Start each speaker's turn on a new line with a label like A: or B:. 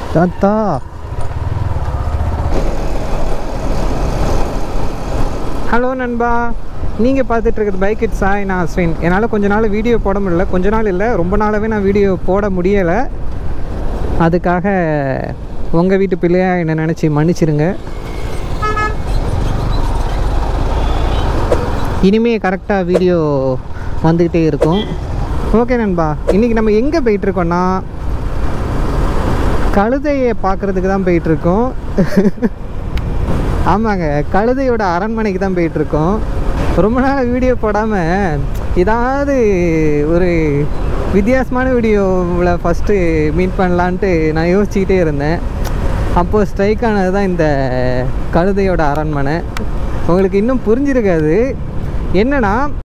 A: தாத்தா ஹலோ நண்பா நீங்கள் பார்த்துட்டு இருக்கிறது பைக் இட் சாய் நான் அஸ்வின் என்னால் கொஞ்ச நாள் வீடியோ போட முடியல கொஞ்ச நாள் இல்லை ரொம்ப நாளாகவே நான் வீடியோ போட முடியலை அதுக்காக உங்கள் வீட்டு பிள்ளையாக என்னை நினச்சி மன்னிச்சிருங்க இனிமே கரெக்டாக வீடியோ வந்துக்கிட்டே இருக்கும் ஓகே நண்பா இன்றைக்கி நம்ம எங்கே போயிட்டுருக்கோன்னா கழுதையை பார்க்குறதுக்கு தான் போயிட்டுருக்கோம் ஆமாங்க கழுதையோட அரண்மனைக்கு தான் போயிட்டுருக்கோம் ரொம்ப நாள் வீடியோ போடாமல் ஏதாவது ஒரு வித்தியாசமான வீடியோவில் ஃபஸ்ட்டு மீட் பண்ணலான்ட்டு நான் யோசிச்சுக்கிட்டே இருந்தேன் அப்போது ஸ்ட்ரைக் ஆனது தான் இந்த கழுதையோட அரண்மனை உங்களுக்கு இன்னும் புரிஞ்சிருக்காது என்னன்னா